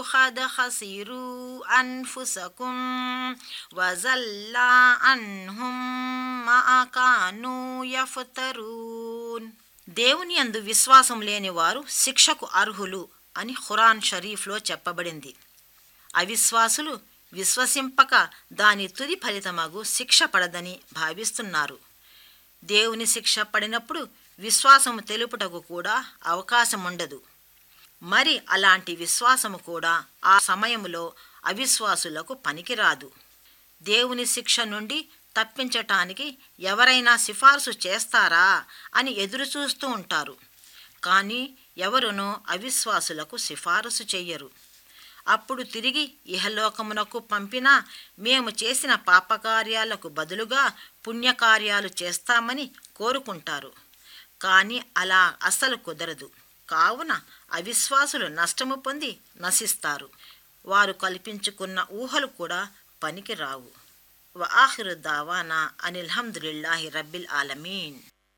قد خسروا أنفسكم وزل عنهم ما كانوا يفترون దేవుని యందు విశ్వాసం లేని వారు శిక్షకు అర్హులు అని ఖురాన్ షరీఫ్లో చెప్పబడింది అవిశ్వాసులు విశ్వసింపక దాని తుది ఫలితమగు శిక్ష పడదని భావిస్తున్నారు దేవుని శిక్ష పడినప్పుడు విశ్వాసము తెలుపుటకు కూడా అవకాశముండదు మరి అలాంటి విశ్వాసము కూడా ఆ సమయములో అవిశ్వాసులకు పనికిరాదు దేవుని శిక్ష నుండి తప్పించటానికి ఎవరైనా సిఫార్సు చేస్తారా అని ఎదురుచూస్తూ ఉంటారు కానీ ఎవరునూ అవిశ్వాసులకు సిఫారసు చెయ్యరు అప్పుడు తిరిగి ఇహలోకమునకు పంపినా మేము చేసిన పాపకార్యాలకు బదులుగా పుణ్యకార్యాలు చేస్తామని కోరుకుంటారు కానీ అలా అస్సలు కుదరదు కావున అవిశ్వాసులు నష్టము పొంది నశిస్తారు వారు కల్పించుకున్న ఊహలు కూడా పనికి రావు వఆఖిరు దావానా అనిల్హమ్దులిల్లాహి రబ్బిల్ ఆలమీన్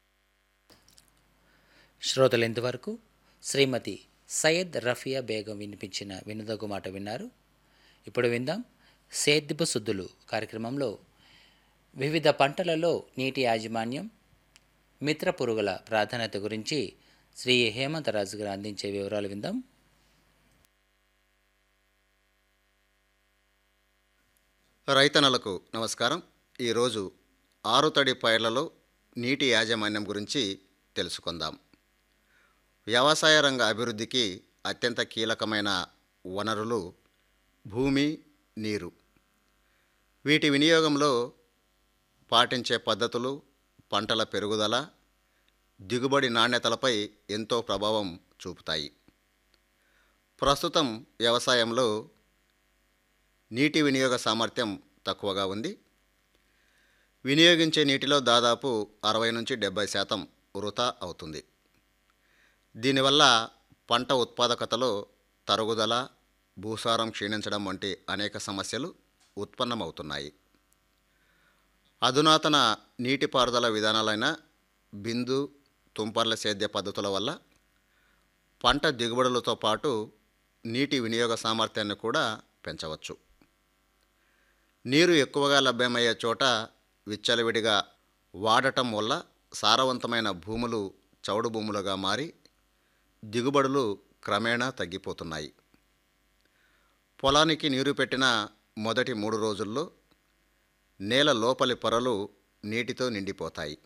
శ్రోతలు ఇంతవరకు శ్రీమతి సయ్యద్ రఫియా బేగం వినిపించిన వినదగు మాట విన్నారు ఇప్పుడు విందాం సేద్యపు శుద్ధులు కార్యక్రమంలో వివిధ పంటలలో నీటి యాజమాన్యం మిత్ర పురుగుల ప్రాధాన్యత గురించి శ్రీ హేమంతరాజు గారు అందించే వివరాలు విందాం రైతన్నలకు నమస్కారం ఈరోజు ఆరుతడి పైర్లలో నీటి యాజమాన్యం గురించి తెలుసుకుందాం వ్యవసాయ రంగ అభివృద్ధికి అత్యంత కీలకమైన వనరులు భూమి నీరు వీటి వినియోగంలో పాటించే పద్ధతులు పంటల పెరుగుదల దిగుబడి నాణ్యతలపై ఎంతో ప్రభావం చూపుతాయి ప్రస్తుతం వ్యవసాయంలో నీటి వినియోగ సామర్థ్యం తక్కువగా ఉంది వినియోగించే నీటిలో దాదాపు అరవై నుంచి డెబ్బై శాతం వృధా అవుతుంది దీనివల్ల పంట ఉత్పాదకతలో తరుగుదల భూసారం క్షీణించడం వంటి అనేక సమస్యలు ఉత్పన్నమవుతున్నాయి అధునాతన నీటిపారుదల విధానాలైన బిందు తుంపర్ల సేద్య పద్ధతుల వల్ల పంట దిగుబడులతో పాటు నీటి వినియోగ సామర్థ్యాన్ని కూడా పెంచవచ్చు నీరు ఎక్కువగా లభ్యమయ్యే చోట విచ్చలవిడిగా వాడటం వల్ల సారవంతమైన భూములు చౌడు భూములుగా మారి దిగుబడులు క్రమేణా తగ్గిపోతున్నాయి పొలానికి నీరు పెట్టిన మొదటి మూడు రోజుల్లో నేల లోపలి పొరలు నీటితో నిండిపోతాయి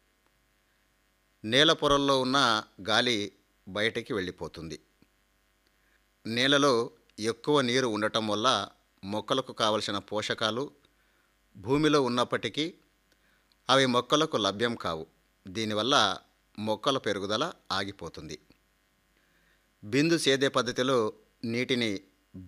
నేల పొరల్లో ఉన్న గాలి బయటికి వెళ్ళిపోతుంది నేలలో ఎక్కువ నీరు ఉండటం వల్ల మొక్కలకు కావలసిన పోషకాలు భూమిలో ఉన్నప్పటికీ అవి మొక్కలకు లభ్యం కావు దీనివల్ల మొక్కల పెరుగుదల ఆగిపోతుంది బిందు సేద్య పద్ధతిలో నీటిని